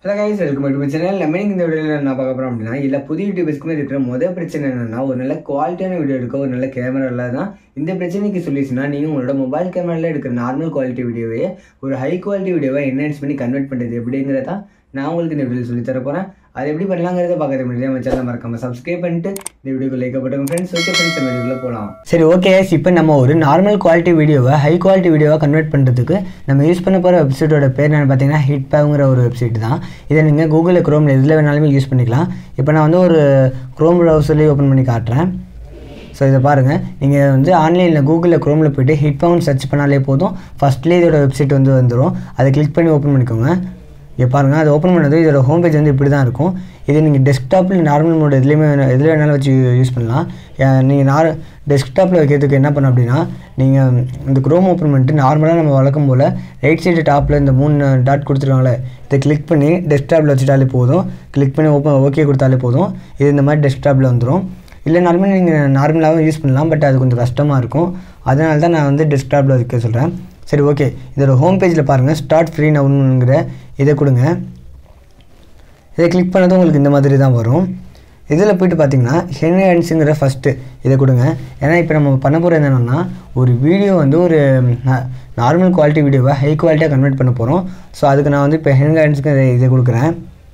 hello guys welcome back to channel நம்ம இன்னைக்கு இந்த வீடியோவில் என்ன பார்க்க போகிறோம் அப்படின்னா இல்லை புதிய யூடியூபர்ஸ்க்குமே இருக்கிற முதல் பிரச்சனை என்னன்னா ஒரு நல்ல குவாலிட்டியான வீடியோ எடுக்க ஒரு நல்ல கேமரா தான் இந்த பிரச்சனைக்கு சொல்லிச்சுன்னா நீங்கள் உங்களோட மொபைல் கேமராவில் எடுக்கிற நார்மல் குவாலிட்டி வீடியோவே ஒரு ஹை குவாலிட்டி வீடியோவை என்ஹான்ஸ் பண்ணி கன்வெர்ட் பண்ணுறது எப்படிங்கிறதா நான் உங்களுக்கு இந்த வீடியோ சொல்லி தர போகிறேன் அது எப்படி பண்ணலாங்கிறத பார்க்கறது முடியாது நம்ம சேனல் மறக்காம சப்ஸ்கிரைப் பண்ணிட்டு இந்த வீடியோக்கு லைக் போட்டுங்க ஃப்ரெண்ட்ஸ் ஓகே ஃப்ரெண்ட்ஸ் நம்ம வீடியோக்குள்ள போகலாம் சரி ஓகே இப்போ நம்ம ஒரு நார்மல் குவாலிட்டி வீடியோவை ஹை குவாலிட்டி வீடியோவை கன்வெர்ட் பண்ணுறதுக்கு நம்ம யூஸ் பண்ண போகிற வெப்சைட்டோட பேர் என்னன்னு பார்த்தீங்கன்னா ஹிட்பேங்கிற ஒரு வெப்சைட் தான் இதை நீங்கள் கூகுளில் க்ரோமில் எதில் வேணாலுமே யூஸ் பண்ணிக்கலாம் இப்போ நான் வந்து ஒரு க்ரோம் ப்ரௌசர்லேயே ஓப்பன் பண்ணி காட்டுறேன் ஸோ இதை பாருங்கள் நீங்கள் வந்து ஆன்லைனில் கூகுளில் க்ரோமில் போய்ட்டு ஹிட் பவுண்ட் சர்ச் பண்ணாலே போதும் ஃபஸ்ட்லேயே இதோட வெப்சைட் வந்து வந்துடும் அதை கிளிக் பண்ணி ஓப்பன் பண்ணிக்கோங்க இங்கே பாருங்கள் அது ஓப்பன் பண்ணது இதோட ஹோம் பேஜ் வந்து இப்படி தான் இருக்கும் இது நீங்கள் டெஸ்க்டாப்பில் நார்மல் மோட் எதுலேயுமே வேணா- எதில் வேணாலும் வச்சு யூஸ் பண்ணலாம் நீங்கள் நார் டெஸ்க்டாப்பில் வைக்கிறதுக்கு என்ன பண்ண அப்படின்னா நீங்கள் இந்த க்ரோம் ஓப்பன் பண்ணிட்டு நார்மலாக நம்ம வழக்கம் போல் ரைட் சைடு டாப்பில் இந்த மூணு டாட் கொடுத்துருக்காங்களே இதை கிளிக் பண்ணி டெஸ்க்டாப்பில் வச்சுட்டாலே போதும் கிளிக் பண்ணி ஓப்பன் ஓகே கொடுத்தாலே போதும் இது இந்த மாதிரி டெஸ்க்டாப்பில் வந்துடும் இல்லைனாலுமே நீங்கள் நார்மலாகவும் யூஸ் பண்ணலாம் பட் அது கொஞ்சம் கஷ்டமாக இருக்கும் அதனால தான் நான் வந்து டெஸ்க்டாப்பில் வைக்க சொல்கிறேன் சரி ஓகே இதோட ஹோம் பேஜில் பாருங்கள் ஸ்டார்ட் ஃப்ரீ நவுனுங்கிற இதை கொடுங்க இதை கிளிக் பண்ணதும் உங்களுக்கு இந்த மாதிரி தான் வரும் இதில் போயிட்டு பார்த்தீங்கன்னா ஹென்ஹான்ஸுங்கிற ஃபஸ்ட்டு இதை கொடுங்க ஏன்னா இப்போ நம்ம பண்ண போகிறது என்னென்னா ஒரு வீடியோ வந்து ஒரு நார்மல் குவாலிட்டி வீடியோவை ஹை குவாலிட்டியாக கன்வெர்ட் பண்ண போகிறோம் ஸோ அதுக்கு நான் வந்து இப்போ ஹென்ஹான்ஸுக்கு இதை கொடுக்குறேன்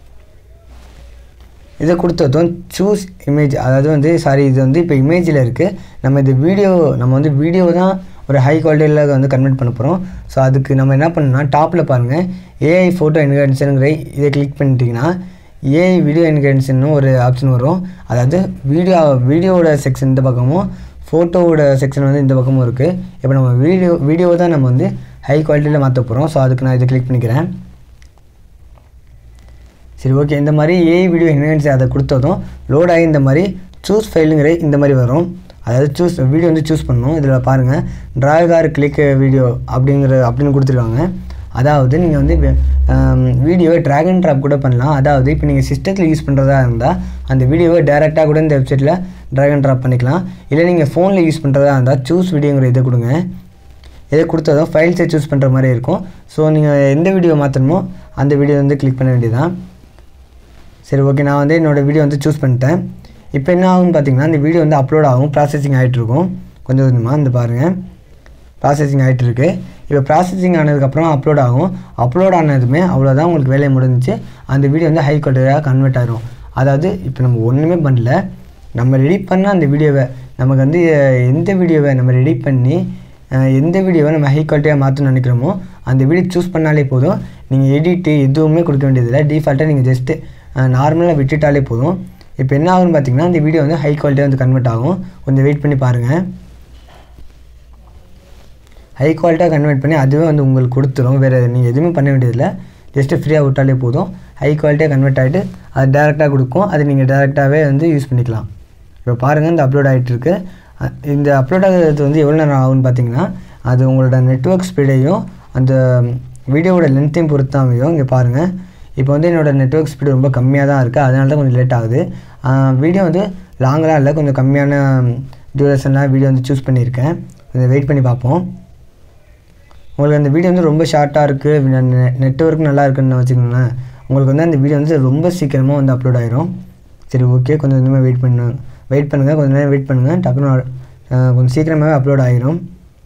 இதை கொடுத்ததும் சூஸ் இமேஜ் அதாவது வந்து சாரி இது வந்து இப்போ இமேஜில் இருக்குது நம்ம இது வீடியோ நம்ம வந்து வீடியோ தான் ஒரு ஹை குவாலிட்டியில் வந்து கன்வெர்ட் பண்ண போகிறோம் ஸோ அதுக்கு நம்ம என்ன பண்ணணும்னா டாப்பில் பாருங்கள் ஏஐ ஃபோட்டோ என்கன்ஷனுங்கிற இதை கிளிக் பண்ணிட்டீங்கன்னா ஏஐ வீடியோ என்கன்ஷன் ஒரு ஆப்ஷன் வரும் அதாவது வீடியோ வீடியோவோட செக்ஷன் இந்த பக்கமும் ஃபோட்டோவோட செக்ஷன் வந்து இந்த பக்கமும் இருக்குது இப்போ நம்ம வீடியோ வீடியோ தான் நம்ம வந்து ஹை குவாலிட்டியில் மாற்ற போகிறோம் ஸோ அதுக்கு நான் இதை கிளிக் பண்ணிக்கிறேன் சரி ஓகே இந்த மாதிரி ஏஐ வீடியோ என்ஹான்ஸ் அதை கொடுத்ததும் லோட் ஆகி இந்த மாதிரி சூஸ் ஃபைலுங்கிற இந்த மாதிரி வரும் அதாவது சூஸ் வீடியோ வந்து சூஸ் பண்ணணும் இதில் பாருங்கள் டிராக் ஆர் கிளிக் வீடியோ அப்படிங்கிற அப்படின்னு கொடுத்துருக்காங்க அதாவது நீங்கள் வந்து வீடியோவை ட்ராக் அண்ட் ட்ராப் கூட பண்ணலாம் அதாவது இப்போ நீங்கள் சிஸ்டத்தில் யூஸ் பண்ணுறதா இருந்தால் அந்த வீடியோவை டேரெக்டாக கூட இந்த வெப்சைட்டில் ட்ராக் அண்ட் ட்ராப் பண்ணிக்கலாம் இல்லை நீங்கள் ஃபோனில் யூஸ் பண்ணுறதா இருந்தால் சூஸ் வீடியோங்கிற இதை கொடுங்க இதை கொடுத்ததும் ஃபைல்ஸை சூஸ் பண்ணுற மாதிரி இருக்கும் ஸோ நீங்கள் எந்த வீடியோ மாற்றணுமோ அந்த வீடியோ வந்து கிளிக் பண்ண வேண்டியதுதான் சரி ஓகே நான் வந்து என்னோடய வீடியோ வந்து சூஸ் பண்ணிட்டேன் இப்போ என்ன ஆகும்னு பார்த்தீங்கன்னா இந்த வீடியோ வந்து அப்லோட் ஆகும் ப்ராசஸிங் ஆகிட்டுருக்கும் கொஞ்சம் கொஞ்சமாக இந்த பாருங்கள் ப்ராசஸிங் ஆகிட்டு இருக்கு இப்போ ப்ராசஸிங் ஆனதுக்கப்புறம் அப்லோட் ஆகும் அப்லோட் ஆனதுமே அவ்வளோதான் உங்களுக்கு வேலையை முடிஞ்சிச்சு அந்த வீடியோ வந்து ஹை குவாலிட்டியாக கன்வெர்ட் ஆயிரும் அதாவது இப்போ நம்ம ஒன்றுமே பண்ணல நம்ம ரெடி பண்ண அந்த வீடியோவை நமக்கு வந்து அஹ், எந்த வீடியோவை நம்ம ரெடி பண்ணி அஹ், எந்த வீடியோவை நம்ம ஹை குவாலிட்டியாக மாற்றணும்னு நினைக்கிறோமோ அந்த வீடியோ சூஸ் பண்ணாலே போதும் நீங்கள் எடிட்டு எதுவுமே கொடுக்க வேண்டியதில்லை டிஃபால்ட்டாக நீங்கள் ஜஸ்ட்டு நார்மலாக விட்டுட்டாலே போதும் இப்போ என்ன ஆகும்னு பார்த்தீங்கன்னா இந்த வீடியோ வந்து ஹை குவாலிட்டியாக வந்து கன்வெர்ட் ஆகும் கொஞ்சம் வெயிட் பண்ணி பாருங்கள் ஹை குவாலிட்டியாக கன்வெர்ட் பண்ணி அதுவே வந்து உங்களுக்கு கொடுத்துரும் வேறு நீங்கள் எதுவுமே பண்ண வேண்டியதில்லை ஜஸ்ட்டு ஃப்ரீயாக விட்டாலே போதும் ஹை குவாலிட்டியாக கன்வெர்ட் ஆகிட்டு அது டேரெக்டாக கொடுக்கும் அது நீங்கள் டேரெக்டாகவே வந்து யூஸ் பண்ணிக்கலாம் இப்போ பாருங்கள் இந்த அப்லோட் ஆகிட்டு இருக்கு அ- இந்த அப்லோட் ஆகிறது வந்து எவ்வளோ நேரம் ஆகும்னு பார்த்தீங்கன்னா அது உங்களோட நெட்வொர்க் ஸ்பீடையும் அந்த வீடியோவோட லென்த்தையும் பொறுத்து தான் அமையும் இங்கே பாருங்கள் இப்போ வந்து என்னோடய நெட்வொர்க் ஸ்பீடு ரொம்ப கம்மியாக தான் இருக்குது அதனால தான் கொஞ்சம் லேட் ஆகுது வீடியோ வந்து லாங்கெலாம் இல்லை கொஞ்சம் கம்மியான டியூரேஷனில் வீடியோ வந்து சூஸ் பண்ணியிருக்கேன் கொஞ்சம் வெயிட் பண்ணி பார்ப்போம் உங்களுக்கு அந்த வீடியோ வந்து ரொம்ப ஷார்ட்டாக இருக்குது நெட்ஒர்க் நல்லா இருக்குன்னு வச்சுக்கோங்களேன் உங்களுக்கு வந்து அந்த வீடியோ வந்து ரொம்ப சீக்கிரமாக வந்து அப்லோட் ஆயிரும் சரி ஓகே கொஞ்சம் கொஞ்சமாக வெயிட் பண்ணு வெயிட் பண்ணுங்கள் கொஞ்சம் நேரம் வெயிட் பண்ணுங்கள் டக்குனு அஹ், கொஞ்சம் சீக்கிரமாகவே அப்லோட் ஆயிரும்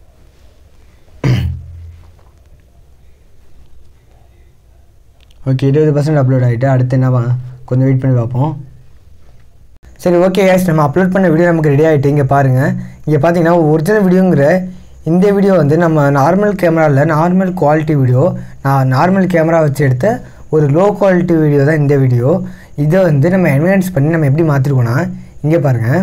ஓகே இருபது பர்சன்ட் அப்லோட் ஆகிட்டு அடுத்து என்ன பா- கொஞ்சம் வெயிட் பண்ணி பார்ப்போம் சரி ஓகே கேஸ் நம்ம அப்லோட் பண்ண வீடியோ நமக்கு ரெடி ஆகிட்டு இங்கே பாருங்கள் இங்கே பார்த்தீங்கன்னா ஒரிஜினல் வீடியோங்கிற இந்த வீடியோ வந்து நம்ம நார்மல் கேமராவில் நார்மல் குவாலிட்டி வீடியோ நான் நார்மல் கேமரா வச்சு எடுத்த ஒரு லோ குவாலிட்டி வீடியோ தான் இந்த வீடியோ இதை வந்து நம்ம என்ஹான்ஸ் பண்ணி நம்ம எப்படி மாற்றிருக்கோன்னா இங்கே பாருங்கள்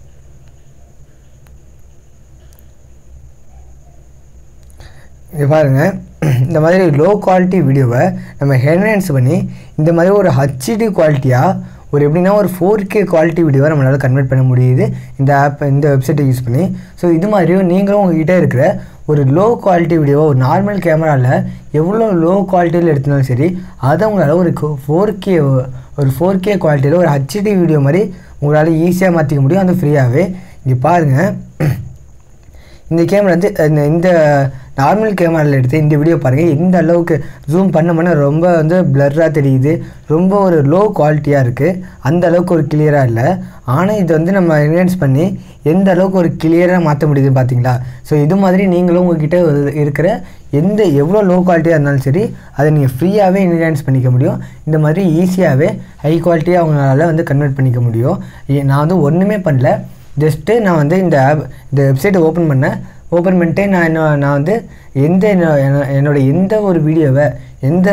இங்கே பாருங்கள் இந்த மாதிரி லோ குவாலிட்டி வீடியோவை நம்ம என்ஹான்ஸ் பண்ணி இந்த மாதிரி ஒரு ஹச்டி குவாலிட்டியாக ஒரு எப்படின்னா ஒரு ஃபோர் கே குவாலிட்டி வீடியோவை நம்மளால் கன்வெர்ட் பண்ண முடியுது இந்த ஆப் இந்த வெப்சைட்டை யூஸ் பண்ணி ஸோ இது மாதிரியும் நீங்களும் உங்ககிட்ட இருக்கிற ஒரு லோ குவாலிட்டி வீடியோவை ஒரு நார்மல் கேமராவில் எவ்வளோ லோ குவாலிட்டியில் எடுத்தாலும் சரி அதை உங்களால் ஒரு ஃபோர் கே ஒரு ஃபோர் கே குவாலிட்டியில் ஒரு ஹச்டி வீடியோ மாதிரி உங்களால் ஈஸியாக மாற்றிக்க முடியும் அது ஃப்ரீயாகவே இங்கே பாருங்கள் இந்த கேமரா வந்து இந்த- இந்த நார்மல் கேமராவில் எடுத்து இந்த வீடியோ பாருங்கள் எந்த அளவுக்கு ஜூம் பண்ண பண்ண ரொம்ப வந்து பிளர்ராக தெரியுது ரொம்ப ஒரு லோ குவாலிட்டியாக இருக்குது அந்த அளவுக்கு ஒரு கிளியராக இல்லை ஆனால் இது வந்து நம்ம என்ஹான்ஸ் பண்ணி எந்த அளவுக்கு ஒரு கிளியராக மாற்ற முடியுது பார்த்தீங்களா ஸோ இது மாதிரி நீங்களும் உங்ககிட்ட ஒரு- இருக்கிற எந்த எவ்வளோ லோ குவாலிட்டியாக இருந்தாலும் சரி அதை நீங்கள் ஃப்ரீயாகவே என்ஹான்ஸ் பண்ணிக்க முடியும் இந்த மாதிரி ஈஸியாகவே ஹை குவாலிட்டியாக அவங்களால வந்து கன்வெர்ட் பண்ணிக்க முடியும் இ- நான் வந்து ஒன்றுமே பண்ணல ஜஸ்ட்டு நான் வந்து இந்த ஆப் இந்த வெப்சைட்டை ஓப்பன் பண்ணேன் ஓப்பன் பண்ணிட்டு நான் என்ன நான் வந்து எந்த என்ன- என்ன- என்னோட எந்த ஒரு வீடியோவை எந்த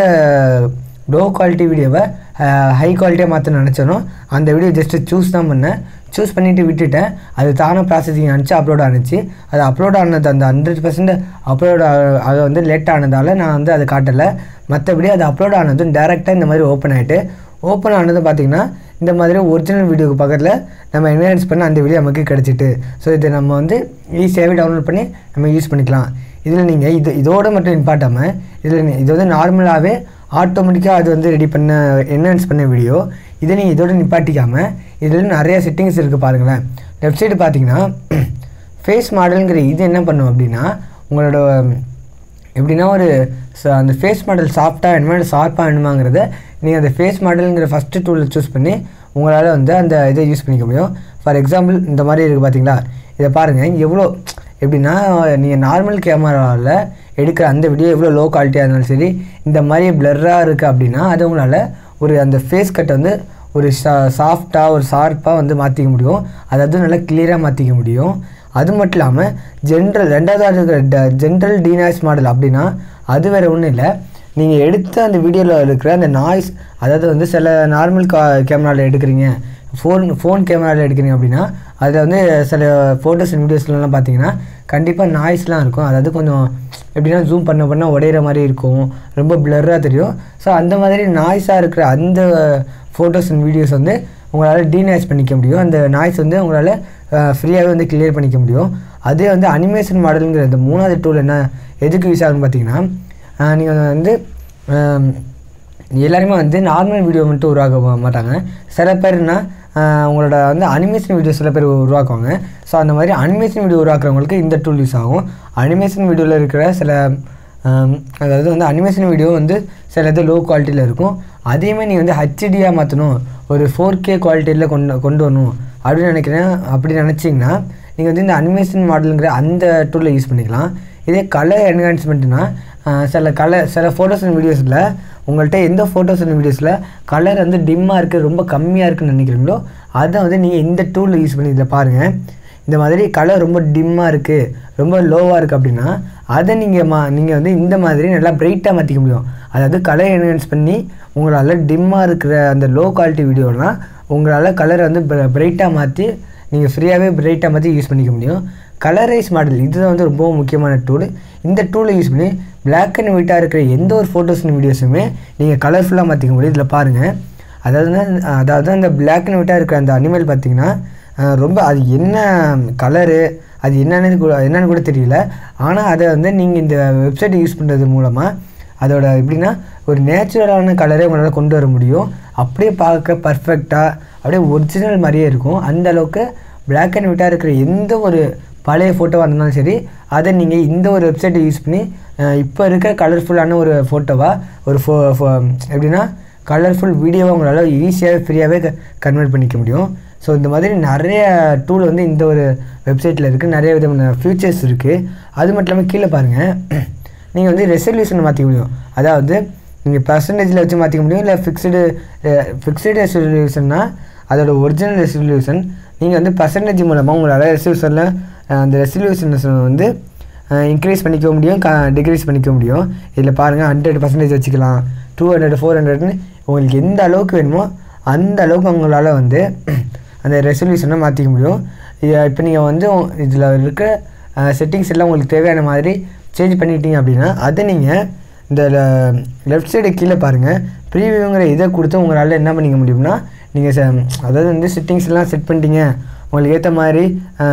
லோ குவாலிட்டி வீடியோவை ஹை குவாலிட்டியாக மாற்ற நினச்சனோ அந்த வீடியோ ஜஸ்ட்டு சூஸ் தான் பண்ணேன் சூஸ் பண்ணிவிட்டு விட்டுட்டேன் அது தானே ப்ராசஸிங் அனுப்பிச்சு அப்லோட் ஆனுச்சு அது அப்லோட் ஆனது அந்த ஹண்ட்ரட் பர்சன்ட் அப்லோட் அது வந்து லேட் ஆனதால் நான் வந்து அதை காட்டலை மற்றபடி அது அப்லோட் ஆனதும் டேரெக்டாக இந்த மாதிரி ஓப்பன் ஆகிட்டு ஓப்பன் ஆனது பார்த்திங்கன்னா இந்த மாதிரி ஒரிஜினல் வீடியோக்கு பக்கத்தில் நம்ம என்ஹான்ஸ் பண்ண அந்த வீடியோ நமக்கு கிடச்சிட்டு ஸோ இதை நம்ம வந்து ஈஸியாகவே டவுன்லோட் பண்ணி நம்ம யூஸ் பண்ணிக்கலாம் இதில் நீங்கள் இது இதோட மட்டும் நிப்பாட்டாமல் இதில் இது வந்து நார்மலாகவே ஆட்டோமேட்டிக்காக அது வந்து ரெடி பண்ண என்ஹான்ஸ் பண்ண வீடியோ இதை நீங்கள் இதோட நிப்பாட்டிக்காமல் இதில் நிறைய செட்டிங்ஸ் இருக்குது பாருங்களேன் லெஃப்ட் சைடு பார்த்தீங்கன்னா ஃபேஸ் மாடலுங்கிற இது என்ன பண்ணும் அப்படின்னா உங்களோட எப்படின்னா ஒரு ச- அந்த ஃபேஸ் மாடல் சாஃப்டாக வேணுமா இல்லை ஷார்ப்பாக வேணுமாங்கிறத நீங்கள் அந்த ஃபேஸ் மாடலுங்கிற ஃபஸ்ட்டு டூலை சூஸ் பண்ணி உங்களால் வந்து அந்த இதை யூஸ் பண்ணிக்க முடியும் ஃபார் எக்ஸாம்பிள் இந்த மாதிரி இருக்குது பார்த்தீங்களா இதை பாருங்கள் எவ்வளோ எப்படின்னா நீங்கள் நார்மல் கேமராவில் எடுக்கிற அந்த வீடியோ எவ்வளோ லோ குவாலிட்டியாக இருந்தாலும் சரி இந்த மாதிரி பிளர்ராக இருக்குது அப்படின்னா அது உங்களால் ஒரு அந்த ஃபேஸ் கட்டை வந்து ஒரு சா சாஃப்டாக ஒரு ஷார்ப்பாக வந்து மாற்றிக்க முடியும் அதாவது நல்லா கிளியராக மாற்றிக்க முடியும் அது மட்டும் இல்லாமல் ஜென்ரல் ரெண்டாவது இருக்கிற ஜென்ரல் டீனாய்ஸ் மாடல் அப்படின்னா அது வேறு ஒன்றும் இல்லை நீங்கள் எடுத்த அந்த வீடியோவில் இருக்கிற அந்த நாய்ஸ் அதாவது வந்து சில நார்மல் கா கேமராவில் எடுக்கிறீங்க ஃபோன் ஃபோன் கேமராவில் எடுக்கிறீங்க அப்படின்னா அதில் வந்து சில ஃபோட்டோஸ் அண்ட் வீடியோஸ்லாம் பார்த்தீங்கன்னா கண்டிப்பாக நாய்ஸ்லாம் இருக்கும் அதாவது கொஞ்சம் எப்படின்னா ஜூம் பண்ண பண்ண உடையிற மாதிரி இருக்கும் ரொம்ப பிளர்ராக தெரியும் ஸோ அந்த மாதிரி நாய்ஸாக இருக்கிற அந்த ஃபோட்டோஸ் அண்ட் வீடியோஸ் வந்து உங்களால் டீநாய்ஸ் பண்ணிக்க முடியும் அந்த நாய்ஸ் வந்து உங்களால் ஃப்ரீயாகவே வந்து கிளியர் பண்ணிக்க முடியும் அதே வந்து அனிமேஷன் மாடலுங்கிற இந்த மூணாவது டூல் என்ன எதுக்கு யூஸ் ஆகுன்னு பார்த்தீங்கன்னா நீங்கள் வந்து ஆம், எல்லாருமே வந்து நார்மல் வீடியோ மட்டும் உருவாக்க மா- மாட்டாங்க சில பேர்னா ஆஹ், உங்களோட வந்து அனிமேஷன் வீடியோ சில பேர் உருவாக்குவாங்க ஸோ அந்த மாதிரி அனிமேஷன் வீடியோ உருவாக்குறவங்களுக்கு இந்த டூல் யூஸ் ஆகும் அனிமேஷன் வீடியோவில் இருக்கிற சில ஆம், அதாவது வந்து அனிமேஷன் வீடியோ வந்து சில இது லோ குவாலிட்டியில் இருக்கும் அதையுமே நீங்கள் வந்து ஹச்டியாக மாற்றணும் ஒரு ஃபோர் கே குவாலிட்டியில் கொண்டு கொண்டு வரணும் அப்படின்னு நினைக்கிறேன் அப்படி நினச்சிங்கன்னா நீங்கள் வந்து இந்த அனிமேஷன் மாடலுங்கிற அந்த டூலை யூஸ் பண்ணிக்கலாம் இதே கலர் என்ஹான்ஸ்மெண்ட்னா சில கலர் சில ஃபோட்டோஸ் அண்ட் வீடியோஸில் உங்கள்கிட்ட எந்த ஃபோட்டோஸ் அண்ட் வீடியோஸில் கலர் வந்து டிம்மாக இருக்குது ரொம்ப கம்மியாக இருக்குன்னு நினைக்கிறீங்களோ அதை வந்து நீங்கள் இந்த டூலில் யூஸ் பண்ணி இதில் பாருங்கள் இந்த மாதிரி கலர் ரொம்ப டிம்மாக இருக்குது ரொம்ப லோவாக இருக்குது அப்படின்னா அதை நீங்கள் மா நீங்கள் வந்து இந்த மாதிரி நல்லா பிரைட்டாக மாற்றிக்க முடியும் அதாவது கலர் என்ஹான்ஸ் பண்ணி உங்களால் டிம்மாக இருக்கிற அந்த லோ குவாலிட்டி வீடியோலாம் உங்களால் கலரை வந்து பிரைட்டாக மாற்றி நீங்கள் ஃப்ரீயாகவே பிரைட்டாக மாற்றி யூஸ் பண்ணிக்க முடியும் கலரைஸ் மாடல் இதுதான் வந்து ரொம்ப முக்கியமான டூல் இந்த டூலை யூஸ் பண்ணி Black அண்ட் ஒயிட்டாக இருக்கிற எந்த ஒரு ஃபோட்டோஸ் வீடியோஸுமே நீங்கள் கலர்ஃபுல்லாக மாற்றிக்க முடியும் இதில் பாருங்கள் அதாவது வந்து- அதாவது அந்த Black அண்ட் ஒயிட்டாக இருக்கிற அந்த அனிமல் பார்த்தீங்கன்னா அஹ், ரொம்ப அது என்ன கலரு அது என்னன்னு கூட என்னன்னு கூட தெரியல ஆனால் அதை வந்து நீங்கள் இந்த வெப்சைட்டை யூஸ் பண்ணுறது மூலமாக அதோட எப்படின்னா ஒரு நேச்சுரலான கலரே உங்களால் கொண்டு வர முடியும் அப்படியே பார்க்க பர்ஃபெக்டாக அப்படியே ஒரிஜினல் மாதிரியே இருக்கும் அந்த அளவுக்கு Black அண்ட் ஒயிட்டாக இருக்கிற எந்த ஒரு பழைய ஃபோட்டோவாக இருந்தாலும் சரி அதை நீங்கள் இந்த ஒரு வெப்சைட்டை யூஸ் பண்ணி இப்போ இருக்க கலர்ஃபுல்லான ஒரு ஃபோட்டோவாக ஒரு ஃபோ ஃபோ- எப்படின்னா கலர்ஃபுல் வீடியோவை உங்களால் ஈஸியாக ஃப்ரீயாகவே கன்வெர்ட் பண்ணிக்க முடியும் ஸோ இந்த மாதிரி நிறைய டூல் வந்து இந்த ஒரு வெப்சைட்டில் இருக்குது நிறைய விதமான ஃபியூச்சர்ஸ் இருக்குது அது மட்டும் இல்லாமல் கீழே பாருங்கள் நீங்கள் வந்து ரெசல்யூஷனை மாற்றிக்க முடியும் அதாவது நீங்கள் பர்சன்டேஜில் வச்சு மாற்றிக்க முடியும் இல்லை ஃபிக்ஸ்டு ஃபிக்ஸ்டு ரெசல்யூஷன்னா அதோட ஒரிஜினல் ரெசல்யூஷன் நீங்கள் வந்து பர்சன்டேஜ் மூலமாக உங்களால் ரெசல்யூஷனில் அந்த ரெசல்யூஷன் வந்து இன்க்ரீஸ் பண்ணிக்க முடியும் க டிக்ரீஸ் பண்ணிக்க முடியும் இதில் பாருங்கள் ஹண்ட்ரட் பர்சன்டேஜ் வச்சுக்கலாம் டூ ஹண்ட்ரட் ஃபோர் ஹண்ட்ரட்னு உங்களுக்கு எந்த அளவுக்கு வேணுமோ அந்த அளவுக்கு உங்களால் வந்து அந்த ரெசல்யூஷனை மாற்றிக்க முடியும் இப்போ நீங்கள் வந்து இதில் இருக்க செட்டிங்ஸ் எல்லாம் உங்களுக்கு தேவையான மாதிரி சேஞ்ச் பண்ணிட்டீங்க அப்படின்னா அதை நீங்கள் இந்த லெஃப்ட் சைடு கீழே பாருங்கள் ப்ரீவியூங்கிற இதை கொடுத்து உங்களால் என்ன பண்ணிக்க முடியும்னா நீங்கள் அதாவது வந்து செட்டிங்ஸ் எல்லாம் செட் பண்ணிட்டீங்க உங்களுக்கு ஏற்ற மாதிரி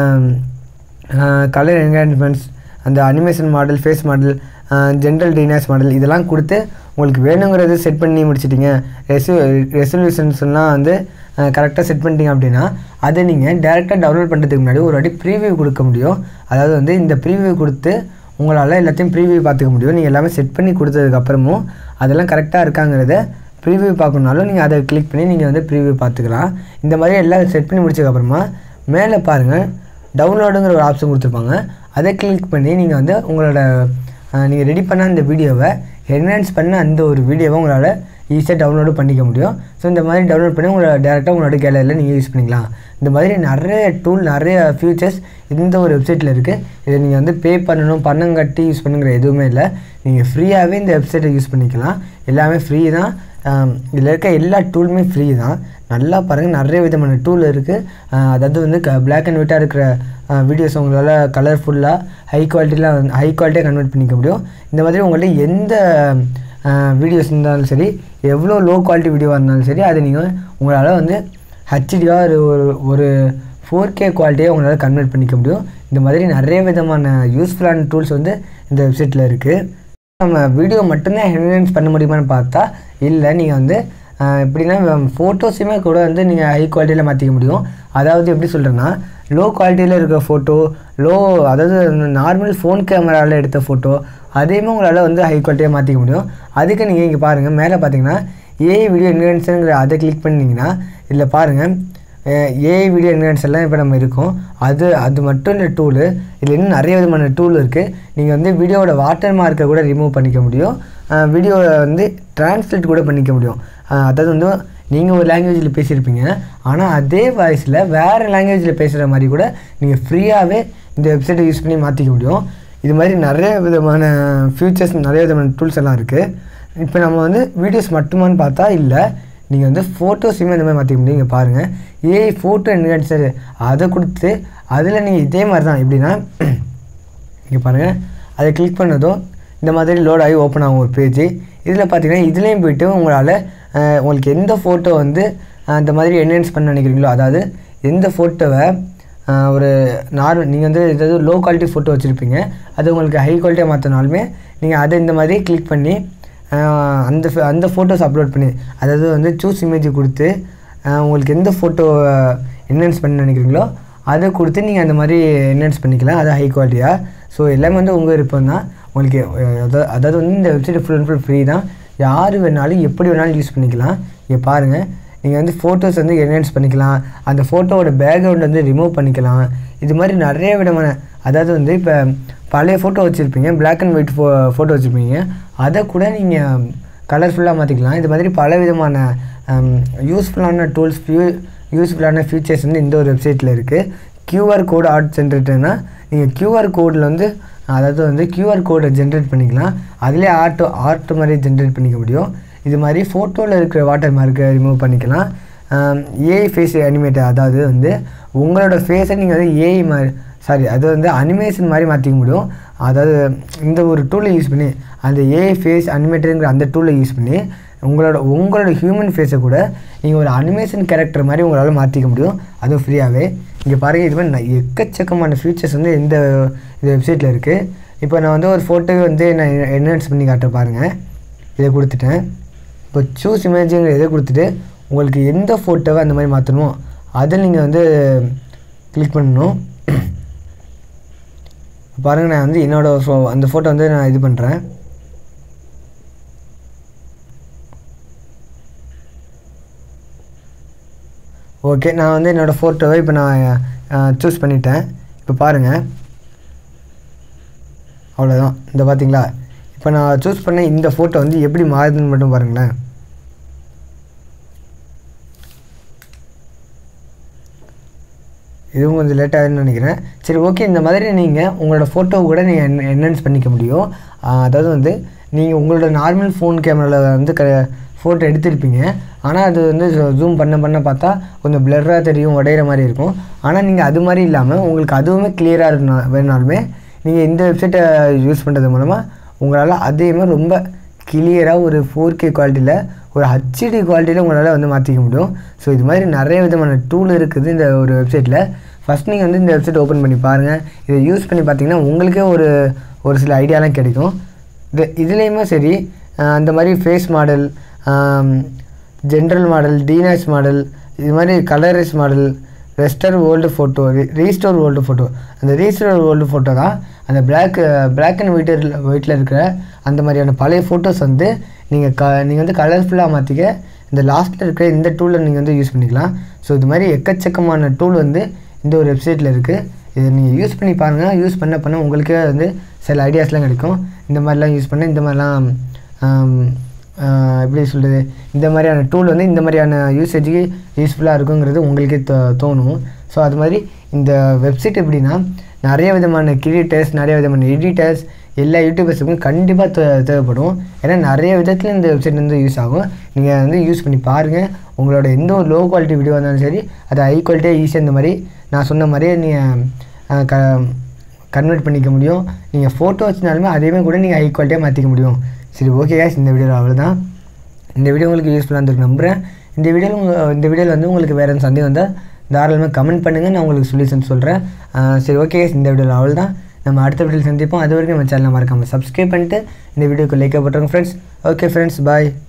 கலர் என்ஹான்ஸ்மெண்ட்ஸ் அந்த animation model face model general denoise model இதெல்லாம் கொடுத்து உங்களுக்கு வேணுங்கிறது செட் பண்ணி முடிச்சிட்டிங்க ரெசு ரெசல்யூஷன்ஸ்லாம் வந்து கரெக்டாக செட் பண்ணிட்டீங்க அப்படின்னா அதை நீங்கள் டேரெக்டாக டவுன்லோட் பண்ணுறதுக்கு முன்னாடி ஒரு வாட்டி ப்ரீவியூ கொடுக்க முடியும் அதாவது வந்து இந்த ப்ரீவியூ கொடுத்து உங்களால் எல்லாத்தையும் ப்ரீவியூ பார்த்துக்க முடியும் நீங்கள் எல்லாமே செட் பண்ணி கொடுத்ததுக்கப்புறமும் அதெல்லாம் கரெக்டாக இருக்காங்கிறத ப்ரீவியூ பார்க்கணுனாலும் நீங்கள் அதை கிளிக் பண்ணி நீங்கள் வந்து ப்ரீவியூ பார்த்துக்கலாம் இந்த மாதிரி எல்லாம் செட் பண்ணி முடிச்சதுக்கப்புறமா மேலே பாருங்கள் டவுன்லோடுங்கிற ஒரு ஆப்ஷன் கொடுத்துருப்பாங்க அதை கிளிக் பண்ணி நீங்கள் வந்து உங்களோட நீங்கள் ரெடி பண்ண அந்த வீடியோவை என்ஹான்ஸ் பண்ண அந்த ஒரு வீடியோவை உங்களால் ஈஸியாக டவுன்லோடு பண்ணிக்க முடியும் ஸோ இந்த மாதிரி டவுன்லோட் பண்ணி உங்களை டேரெக்டாக உங்களோட கேலரியில் நீங்கள் யூஸ் பண்ணிக்கலாம் இந்த மாதிரி நிறைய டூல் நிறைய ஃபியூச்சர்ஸ் இந்த ஒரு வெப்சைட்டில் இருக்குது இதை நீங்கள் வந்து பே பண்ணணும் பணம் கட்டி யூஸ் பண்ணுங்கிற எதுவுமே இல்லை நீங்கள் ஃப்ரீயாகவே இந்த வெப்சைட்டை யூஸ் பண்ணிக்கலாம் எல்லாமே ஃப்ரீ தான் இதில் இருக்க எல்லா டூலுமே ஃப்ரீ தான் நல்லா பாருங்கள் நிறைய விதமான டூல் இருக்குது அதாவது வந்து க பிளாக் அண்ட் ஒயிட்டாக இருக்கிற வீடியோஸ் உங்களால் கலர்ஃபுல்லாக ஹை குவாலிட்டியில் ஹை குவாலிட்டியாக கன்வெர்ட் பண்ணிக்க முடியும் இந்த மாதிரி உங்கள்ட்ட எந்த வீடியோஸ் இருந்தாலும் சரி எவ்வளோ லோ குவாலிட்டி வீடியோவாக இருந்தாலும் சரி அதை நீங்கள் உங்களால் வந்து ஹச்டியாக ஒரு ஒரு ஒரு ஃபோர் கே குவாலிட்டியாக உங்களால் கன்வெர்ட் பண்ணிக்க முடியும் இந்த மாதிரி நிறைய விதமான யூஸ்ஃபுல்லான டூல்ஸ் வந்து இந்த வெப்சைட்டில் இருக்குது நம்ம வீடியோ மட்டும்தான் என்ஹான்ஸ் பண்ண முடியுமான்னு பார்த்தா இல்லை நீங்கள் வந்து எப்படின்னா ஃபோட்டோஸுமே கூட வந்து நீங்கள் ஹை குவாலிட்டியில் மாற்றிக்க முடியும் அதாவது எப்படி சொல்கிறேன்னா லோ குவாலிட்டியில் இருக்கிற ஃபோட்டோ லோ அதாவது நார்மல் ஃபோன் கேமராவில் எடுத்த ஃபோட்டோ அதையுமே உங்களால் வந்து ஹை குவாலிட்டியாக மாற்றிக்க முடியும் அதுக்கு நீங்கள் இங்கே பாருங்கள் மேலே பார்த்தீங்கன்னா ஏஐ வீடியோ என்ஹான்ஸுங்கிற அதை கிளிக் பண்ணிங்கன்னா இதில் பாருங்கள் ஏஐ வீடியோ என்ஹான்ஸ் எல்லாம் இப்போ நம்ம இருக்கோம் அது அது மட்டும் இல்லை டூலு இதில் இன்னும் நிறைய விதமான டூல் இருக்குது நீங்கள் வந்து வீடியோவோட வாட்டர் மார்க்கை கூட ரிமூவ் பண்ணிக்க முடியும் வீடியோவை வந்து டிரான்ஸ்லேட் கூட பண்ணிக்க முடியும் அதாவது வந்து நீங்கள் ஒரு லாங்குவேஜில் பேசியிருப்பீங்க ஆனால் அதே வாய்ஸில் வேறு லாங்குவேஜில் பேசுகிற மாதிரி கூட நீங்கள் ஃப்ரீயாகவே இந்த வெப்சைட்டை யூஸ் பண்ணி மாற்றிக்க முடியும் இது மாதிரி நிறைய விதமான ஃபியூச்சர்ஸ் நிறைய விதமான டூல்ஸ் எல்லாம் இருக்குது இப்போ நம்ம வந்து வீடியோஸ் மட்டுமான்னு பார்த்தா இல்லை நீங்கள் வந்து ஃபோட்டோஸுமே இந்த மாதிரி மாற்றிக்க முடியும் இங்கே பாருங்கள் ஏஐ ஃபோட்டோ என்ஹான்சர் அதை கொடுத்து அதில் நீங்கள் இதே மாதிரி தான் எப்படின்னா இங்கே பாருங்கள் அதை கிளிக் பண்ணதும் இந்த மாதிரி லோட் ஆகி ஓப்பன் ஆகும் ஒரு பேஜ் இதில் பார்த்தீங்கன்னா இதுலேயும் போயிட்டு உங்களால் உங்களுக்கு எந்த ஃபோட்டோ வந்து அந்த மாதிரி என்ஹான்ஸ் பண்ண நினைக்கிறீங்களோ அதாவது எந்த ஃபோட்டோவை ஒரு நார்மல் நீங்கள் வந்து ஏதாவது லோ குவாலிட்டி ஃபோட்டோ வச்சுருப்பீங்க அது உங்களுக்கு ஹை குவாலிட்டியாக மாற்றினாலுமே நீங்கள் அதை இந்த மாதிரி கிளிக் பண்ணி அந்த அந்த ஃபோட்டோஸ் அப்லோட் பண்ணி அதாவது வந்து சூஸ் இமேஜ் கொடுத்து உங்களுக்கு எந்த ஃபோட்டோ என்ஹான்ஸ் பண்ண நினைக்கிறீங்களோ அதை கொடுத்து நீங்கள் அந்த மாதிரி என்ஹான்ஸ் பண்ணிக்கலாம் அது ஹை குவாலிட்டியாக ஸோ எல்லாமே வந்து உங்கள் விருப்பம் தான் உங்களுக்கு அதாவது அதாவது வந்து இந்த website full and full free தான் யார் வேணாலும் எப்படி வேணாலும் யூஸ் பண்ணிக்கலாம் இங்கே பாருங்கள் நீங்கள் வந்து ஃபோட்டோஸ் வந்து என்ஹான்ஸ் பண்ணிக்கலாம் அந்த ஃபோட்டோவோட பேக்ரவுண்ட் வந்து ரிமூவ் பண்ணிக்கலாம் இது மாதிரி நிறைய விதமான அதாவது வந்து இப்போ பழைய ஃபோட்டோ வச்சுருப்பீங்க பிளாக் அண்ட் ஒயிட் ஃபோ ஃபோட்டோ வச்சுருப்பீங்க அதை கூட நீங்கள் கலர்ஃபுல்லாக மாற்றிக்கலாம் இது மாதிரி பல விதமான யூஸ்ஃபுல்லான டூல்ஸ் ஃபியூ யூஸ்ஃபுல்லான ஃபீச்சர்ஸ் வந்து இந்த ஒரு வெப்சைட்டில் இருக்குது கியூஆர் கோடு ஆர்ட் ஜென்ரேட்டர்னா நீங்கள் கியூஆர் கோடில் வந்து அதாவது வந்து கியூஆர் கோடை ஜென்ரேட் பண்ணிக்கலாம் அதிலே ஆர்ட் ஆர்ட் மாதிரி ஜென்ரேட் பண்ணிக்க முடியும் இது மாதிரி ஃபோட்டோவில் இருக்கிற வாட்டர் மார்க்கை ரிமூவ் பண்ணிக்கலாம் ஏஐ ஃபேஸ் அனிமேட்டர் அதாவது வந்து உங்களோட ஃபேஸை நீங்கள் வந்து ஏஐ மாதிரி சாரி அது வந்து அனிமேஷன் மாதிரி மாற்றிக்க முடியும் அதாவது இந்த ஒரு டூலை யூஸ் பண்ணி அந்த ஏஐ ஃபேஸ் அனிமேட்டருங்கிற அந்த டூலை யூஸ் பண்ணி உங்களோட உங்களோட ஹியூமன் ஃபேஸை கூட நீங்கள் ஒரு அனிமேஷன் கேரக்டர் மாதிரி உங்களால் மாற்றிக்க முடியும் அதுவும் ஃப்ரீயாகவே இங்கே பாருங்கள் இது மாதிரி எக்கச்சக்கமான ஃபியூச்சர்ஸ் வந்து இந்த இந்த வெப்சைட்டில் இருக்குது இப்போ நான் வந்து ஒரு ஃபோட்டோவை வந்து நான் என்ஹான்ஸ் பண்ணி காட்ட பாருங்கள் இதை கொடுத்துட்டேன் இப்போ சூஸ் இமேஜுங்கிற இதை கொடுத்துட்டு உங்களுக்கு எந்த ஃபோட்டோவை அந்த மாதிரி மாற்றணுமோ அதை நீங்கள் வந்து கிளிக் பண்ணணும் பாருங்கள் நான் வந்து என்னோடய ஃபோ அந்த ஃபோட்டோ வந்து நான் இது பண்ணுறேன் ஓகே நான் வந்து என்னோடய ஃபோட்டோவை இப்போ நான் சூஸ் பண்ணிட்டேன் இப்போ பாருங்கள் அவ்வளோதான் இந்த பார்த்தீங்களா இப்போ நான் சூஸ் பண்ண இந்த ஃபோட்டோ வந்து எப்படி மாறுதுன்னு மட்டும் பாருங்களேன் இதுவும் கொஞ்சம் லேட் ஆகுதுன்னு நினைக்கிறேன் சரி ஓகே இந்த மாதிரி நீங்கள் உங்களோட ஃபோட்டோ கூட நீங்கள் என்ஹான்ஸ் பண்ணிக்க முடியும் அதாவது வந்து நீங்கள் உங்களோட நார்மல் ஃபோன் கேமராவில் வந்து க ஃபோட்டோ எடுத்திருப்பீங்க ஆனால் அது வந்து ஜூம் பண்ண பண்ண பார்த்தா கொஞ்சம் பிளர்ராக தெரியும் உடையிற மாதிரி இருக்கும் ஆனால் நீங்கள் அது மாதிரி இல்லாமல் உங்களுக்கு அதுவுமே கிளியராக இருக்கணும் வேணாலுமே நீங்கள் இந்த வெப்சைட்டை யூஸ் பண்ணுறது மூலமாக உங்களால் அதையுமே ரொம்ப கிளியராக ஒரு ஃபோர் கே குவாலிட்டியில் ஒரு ஹச்டி குவாலிட்டியில் உங்களால் வந்து மாற்றிக்க முடியும் ஸோ இது மாதிரி நிறைய விதமான டூல் இருக்குது இந்த ஒரு வெப்சைட்டில் ஃபஸ்ட் நீங்கள் வந்து இந்த வெப்சைட் ஓப்பன் பண்ணி பாருங்கள் இதை யூஸ் பண்ணி பார்த்தீங்கன்னா உங்களுக்கே ஒரு ஒரு சில ஐடியாலாம் கிடைக்கும் இது இதுலேயுமே சரி அந்த மாதிரி face model general model denoise model இது மாதிரி colourise model restore old photo restore old photo அந்த ரீஸ்டோர் ஓல்டு ஃபோட்டோ தான் அந்த பிளாக் பிளாக் அண்ட் ஒயிட் ஒயிட்டில் இருக்கிற அந்த மாதிரியான பழைய ஃபோட்டோஸ் வந்து நீங்கள் க நீங்கள் வந்து கலர்ஃபுல்லாக மாற்றிக்க இந்த லாஸ்ட்டில் இருக்கிற இந்த டூலை நீங்கள் வந்து யூஸ் பண்ணிக்கலாம் ஸோ இது மாதிரி எக்கச்சக்கமான டூல் வந்து இந்த ஒரு வெப்சைட்டில் இருக்குது இதை நீங்கள் யூஸ் பண்ணி பாருங்கள் யூஸ் பண்ண பண்ண உங்களுக்கே வந்து சில ஐடியாஸ்லாம் கிடைக்கும் இந்த மாதிரிலாம் யூஸ் பண்ண இந்த மாதிரிலாம் ஆம், ஆஹ் எப்படி சொல்கிறது இந்த மாதிரியான டூல் வந்து இந்த மாதிரியான யூசேஜுக்கு யூஸ்ஃபுல்லாக இருக்குங்கிறது உங்களுக்கே தோ தோணும் ஸோ அது மாதிரி இந்த வெப்சைட் எப்படின்னா நிறைய விதமான கிரியேட்டர்ஸ் நிறைய விதமான எடிட்டர்ஸ் எல்லா யூடியூபர்ஸுக்கும் கண்டிப்பாக தே தேவைப்படும் ஏன்னா நிறைய விதத்தில் இந்த வெப்சைட் வந்து யூஸ் ஆகும் நீங்கள் வந்து யூஸ் பண்ணி பாருங்கள் உங்களோட எந்த ஒரு லோ குவாலிட்டி வீடியோ இருந்தாலும் சரி அது ஹை குவாலிட்டியாக ஈஸியாக இந்த மாதிரி நான் சொன்ன மாதிரியே நீங்கள் க கன்வெர்ட் பண்ணிக்க முடியும் நீங்கள் ஃபோட்டோ வச்சுனாலுமே அதையுமே கூட நீங்கள் ஹை குவாலிட்டியாக மாற்றிக்க முடியும் சரி ஓகே கேஸ் இந்த வீடியோ அவ்வளோதான் இந்த வீடியோ உங்களுக்கு யூஸ்ஃபுல்லாக இருக்கு நம்புகிறேன் இந்த வீடியோவில் உங்கள் இந்த வீடியோவில் வந்து உங்களுக்கு வேறு எதுவும் சந்தேகம் வந்தால் தாராளமாக கமெண்ட் பண்ணுங்கள் நான் உங்களுக்கு சொல்யூஷன் சொல்கிறேன் சரி ஓகே guys, இந்த வீடியோவில் அவ்வளோதான் நம்ம அடுத்த வீடியோவில் சந்திப்போம் அது வரைக்கும் நம்ம சேனலை மறக்காமல் சப்ஸ்கிரைப் பண்ணிட்டு இந்த வீடியோக்கு லைக் போட்டுருங்க ஃப்ரெண்ட்ஸ் ஓகே ஃப்ரெண்ட்ஸ் பாய்